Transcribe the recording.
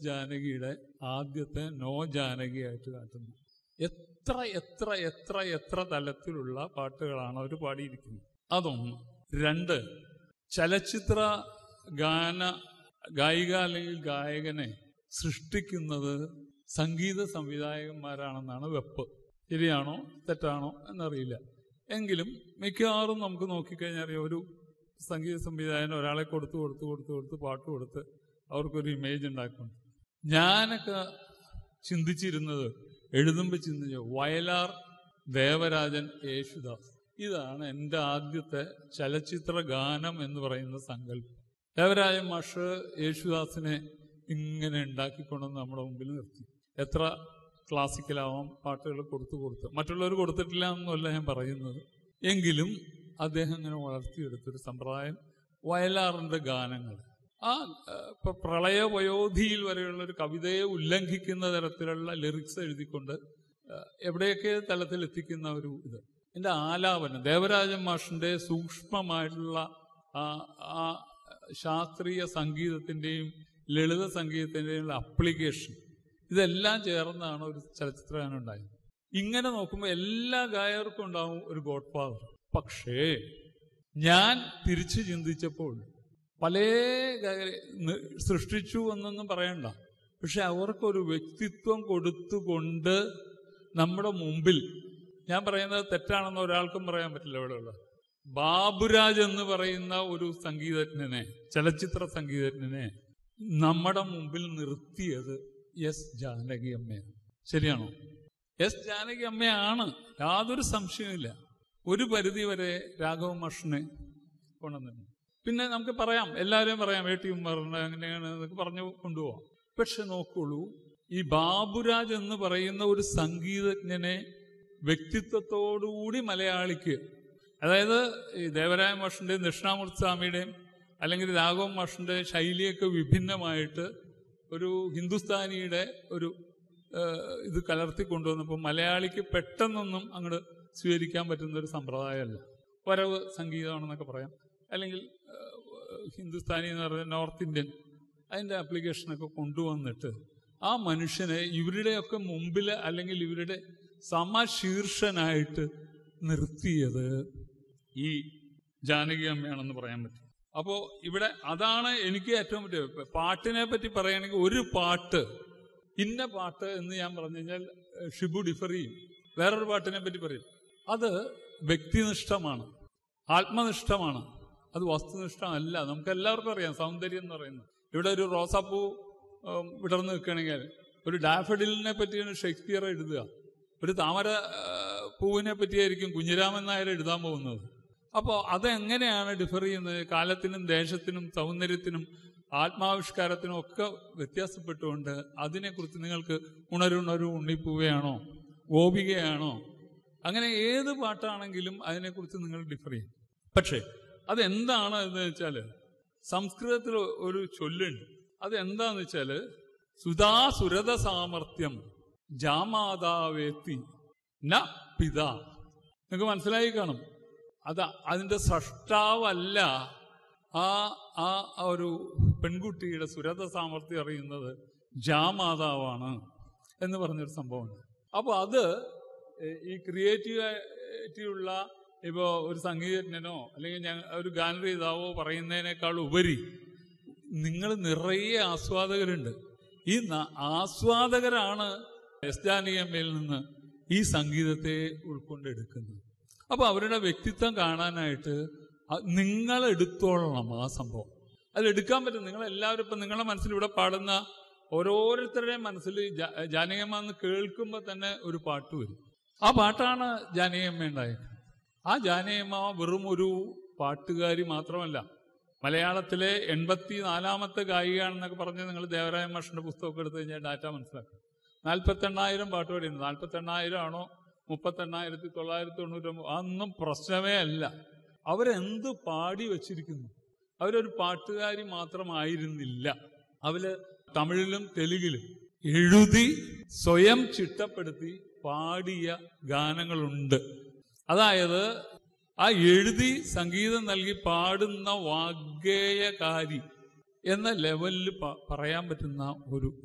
ജാനകിയുടെ ആദ്യത്തെ നോ ജാനകിയായിട്ട് കാട്ടുന്നു എത്ര എത്ര എത്ര എത്ര തലത്തിലുള്ള പാട്ടുകളാണ് അവർ പാടിയിരിക്കുന്നത് അതൊന്ന് രണ്ട് ചലച്ചിത്ര ഗാന ഗായിക അല്ലെങ്കിൽ ഗായകനെ സൃഷ്ടിക്കുന്നത് സംഗീത സംവിധായകന്മാരാണെന്നാണ് വെപ്പ് ശരിയാണോ തെറ്റാണോ എന്നറിയില്ല എങ്കിലും മിക്കവാറും നമുക്ക് നോക്കിക്കഴിഞ്ഞാൽ അറിയാം ഒരു സംഗീത സംവിധായകൻ ഒരാളെ കൊടുത്ത് കൊടുത്ത് കൊടുത്ത് കൊടുത്ത് പാട്ട് കൊടുത്ത് അവർക്കൊരു ഇമേജ് ഉണ്ടാക്കുന്നു ഞാനൊക്കെ ചിന്തിച്ചിരുന്നത് എഴുതുമ്പോൾ ചിന്തിച്ചു വയലാർ ദേവരാജൻ യേശുദാസ് ഇതാണ് എൻ്റെ ആദ്യത്തെ ചലച്ചിത്ര ഗാനം എന്ന് പറയുന്ന സങ്കല്പം ദേവരാജൻ മാഷ് യേശുദാസിനെ ഇങ്ങനെ ഉണ്ടാക്കിക്കൊണ്ടെന്ന് നമ്മുടെ മുമ്പിൽ നിർത്തി എത്ര ക്ലാസിക്കലാവാം പാട്ടുകൾ കൊടുത്തു കൊടുത്ത് മറ്റുള്ളവർ കൊടുത്തിട്ടില്ല എന്നല്ല ഞാൻ പറയുന്നത് എങ്കിലും അദ്ദേഹം ഇങ്ങനെ വളർത്തിയെടുത്തൊരു സമ്പ്രദായം വയലാറിന്റെ ഗാനങ്ങൾ ആ ഏഹ്, ഇപ്പൊ പ്രളയ വയോധിയിൽ വരെയുള്ള ഒരു കവിതയെ ഉല്ലംഘിക്കുന്ന തരത്തിലുള്ള ലിറിക്സ് എഴുതിക്കൊണ്ട് ഏഹ്, എവിടെയൊക്കെ തലത്തിൽ എത്തിക്കുന്ന ഒരു ഇത് എന്റെ ആലാപനം ദേവരാജൻ മാഷിന്റെ സൂക്ഷ്മമായിട്ടുള്ള ആ ആ ശാസ്ത്രീയ സംഗീതത്തിന്റെയും ലളിത സംഗീതത്തിന്റെയും അപ്ലിക്കേഷൻ ഇതെല്ലാം ചേർന്നാണ് ഒരു ചലച്ചിത്രഗാനം ഉണ്ടായത് ഇങ്ങനെ നോക്കുമ്പോൾ എല്ലാ ഗായകർക്കും ഉണ്ടാവും ഒരു ഗോഡ് ഫാദർ പക്ഷേ ഞാൻ തിരിച്ചു ചിന്തിച്ചപ്പോൾ പല ഗായകരെ നി- സൃഷ്ടിച്ചു എന്നൊന്നും പറയണ്ട പക്ഷെ അവർക്കൊരു വ്യക്തിത്വം കൊടുത്തുകൊണ്ട് നമ്മുടെ മുമ്പിൽ ഞാൻ പറയുന്നത് തെറ്റാണെന്ന് ഒരാൾക്കും പറയാൻ പറ്റില്ല ഇവിടെയുള്ള ബാബുരാജ് എന്ന് പറയുന്ന ഒരു സംഗീതജ്ഞനെ ചലച്ചിത്ര സംഗീതജ്ഞനെ നമ്മുടെ മുമ്പിൽ നിർത്തിയത് എസ് ജാനകി അമ്മയാണ് ശരിയാണോ എസ് ജാനകി അമ്മയാണ് യാതൊരു സംശയവുമില്ല ഒരു പരിധി വരെ രാഘവ മാഷിനെ കൊണ്ടുവന്നു പിന്നെ നമുക്ക് പറയാം എല്ലാവരെയും പറയാം എ ടി ഉമ്മറിന് അങ്ങനെയാണ് എന്നൊക്കെ പറഞ്ഞു കൊണ്ടുപോവാം പക്ഷെ നോക്കുള്ളൂ ഈ ബാബുരാജ് എന്ന് പറയുന്ന ഒരു സംഗീതജ്ഞനെ വ്യക്തിത്വത്തോടുകൂടി മലയാളിക്ക് അതായത് ഈ ദേവരായ മാഷിന്റെയും ദക്ഷിണാമൂർത്തി സ്വാമിയുടെയും അല്ലെങ്കിൽ രാഘവ മാഷിന്റെ ശൈലിയൊക്കെ വിഭിന്നമായിട്ട് ഒരു ഹിന്ദുസ്ഥാനിയുടെ ഒരു ഏഹ്, ഇത് കലർത്തി കൊണ്ടുവന്നപ്പോൾ മലയാളിക്ക് പെട്ടെന്നൊന്നും അങ്ങോട്ട് സ്വീകരിക്കാൻ പറ്റുന്ന ഒരു സമ്പ്രദായമല്ല വരവ് സംഗീതമാണെന്നൊക്കെ പറയാം അല്ലെങ്കിൽ ഏഹ്, ഹിന്ദുസ്ഥാനി എന്ന് പറയുന്നത് നോർത്ത് ഇന്ത്യൻ അതിന്റെ ആപ്ലിക്കേഷനൊക്കെ കൊണ്ടുവന്നിട്ട് ആ മനുഷ്യനെ ഇവരുടെയൊക്കെ മുമ്പിൽ അല്ലെങ്കിൽ ഇവരുടെ സമശീർഷനായിട്ട് നിർത്തിയത് ഈ ജാനകി അമ്മയാണെന്ന് പറയാൻ പറ്റും അപ്പോ ഇവിടെ അതാണ് എനിക്ക് ഏറ്റവും പറ്റിയ പാട്ടിനെ പറ്റി പറയുകയാണെങ്കിൽ ഒരു പാട്ട് ഇന്ന പാട്ട് എന്ന് ഞാൻ പറഞ്ഞു കഴിഞ്ഞാൽ ഏഹ്, ഷിബു ഡിഫർ ചെയ്യും വേറൊരു പാട്ടിനെ പറ്റി പറയും അത് വ്യക്തിനിഷ്ഠമാണ് ആത്മനിഷ്ഠമാണ് അത് വസ്തുനിഷ്ഠമല്ല നമുക്ക് എല്ലാവർക്കും അറിയാം സൗന്ദര്യം എന്ന് പറയുന്നത് ഇവിടെ ഒരു റോസാപ്പൂ ഉം, വിടർന്ന് നിൽക്കുകയാണെങ്കിൽ ഒരു ഡാഫഡിലിനെ പറ്റിയാണ് ഷേക്സ്പിയർ എഴുതുക ഒരു താമര ആ, പൂവിനെ പറ്റിയായിരിക്കും കുഞ്ഞിരാമൻ നായർ എഴുതാൻ പോകുന്നത് അപ്പോൾ അതെങ്ങനെയാണ് ഡിഫർ ചെയ്യുന്നത് കാലത്തിനും ദേശത്തിനും സൗന്ദര്യത്തിനും ആത്മാവിഷ്കാരത്തിനും ഒക്കെ വ്യത്യാസപ്പെട്ടുകൊണ്ട് അതിനെക്കുറിച്ച് നിങ്ങൾക്ക് ഉണരുണരു ഉണ്ണിപ്പൂവയാണോ ഗോപികയാണോ അങ്ങനെ ഏത് പാട്ടാണെങ്കിലും അതിനെക്കുറിച്ച് നിങ്ങൾ ഡിഫർ ചെയ്യും പക്ഷേ അതെന്താണ് എന്ന് വെച്ചാൽ സംസ്കൃതത്തിൽ ഒരു ചൊല്ലുണ്ട് അത് എന്താന്ന് വെച്ചാല് സുധാസുരത സാമർഥ്യം ജാമാതാവേത്തി ന പിത നിങ്ങൾക്ക് മനസ്സിലായി കാണും അത് അതിന്റെ സൃഷ്ടാവല്ല ആ ആ ആ ഒരു പെൺകുട്ടിയുടെ സുരത സാമർഥ്യം അറിയുന്നത് ജാമാതാവാണ് എന്ന് പറഞ്ഞൊരു സംഭവമുണ്ട് അപ്പോൾ അത് ഏഹ്, ഈ ക്രിയേറ്റീവായിട്ടുള്ള ഇപ്പോൾ ഒരു സംഗീതജ്ഞനോ അല്ലെങ്കിൽ ഞാൻ ഒരു ഗാനരചയിതാവോ പറയുന്നതിനേക്കാൾ ഉപരി നിങ്ങൾ നിറയെ ആസ്വാദകരുണ്ട് ഈ ന- ആസ്വാദകരാണ് എസ് ജാനകിയമ്മയിൽ നിന്ന് ഈ സംഗീതത്തെ ഉൾക്കൊണ്ടെടുക്കുന്നത് അപ്പൊ അവരുടെ വ്യക്തിത്വം കാണാനായിട്ട് അ- നിങ്ങൾ എടുത്തോളണം ആ സംഭവം അത് എടുക്കാൻ പറ്റും നിങ്ങൾ എല്ലാവരും ഇപ്പൊ നിങ്ങളുടെ മനസ്സിൽ ഇവിടെ പാടുന്ന ഓരോരുത്തരുടെയും മനസ്സിൽ ജാ- ജാനകിയമ്മ എന്ന് കേൾക്കുമ്പോൾ തന്നെ ഒരു പാട്ട് വരും ആ പാട്ടാണ് ജാനകിയമ്മ ഉണ്ടായത് ആ ജാനകിയമ്മ വെറും ഒരു പാട്ടുകാരി മാത്രമല്ല മലയാളത്തിലെ എൺപത്തി നാലാമത്തെ ഗായികയാണെന്നൊക്കെ പറഞ്ഞ് നിങ്ങൾ ദേവരായ മാഷിന്റെ പുസ്തകമൊക്കെ എടുത്തു കഴിഞ്ഞാൽ ഡാറ്റ മനസ്സിലാക്കും നാൽപ്പത്തെണ്ണായിരം പാട്ട് പാടിയുണ്ട് നാൽപ്പത്തെണ്ണായിരം ആണോ മുപ്പത്തെണ്ണായിരത്തി തൊള്ളായിരത്തി തൊണ്ണൂറ്റൊമ്പത് അതൊന്നും പ്രശ്നമേ അല്ല അവരെന്ത് പാടി വച്ചിരിക്കുന്നു അവരൊരു പാട്ടുകാരി മാത്രമായിരുന്നില്ല അവര് തമിഴിലും തെലുങ്കിലും എഴുതി സ്വയം ചിട്ടപ്പെടുത്തി പാടിയ ഗാനങ്ങളുണ്ട് അതായത് ആ എഴുതി സംഗീതം നൽകി പാടുന്ന വാഗ്ഗേയകാരി എന്ന ലെവലിൽ പ- പറയാൻ പറ്റുന്ന ഒരു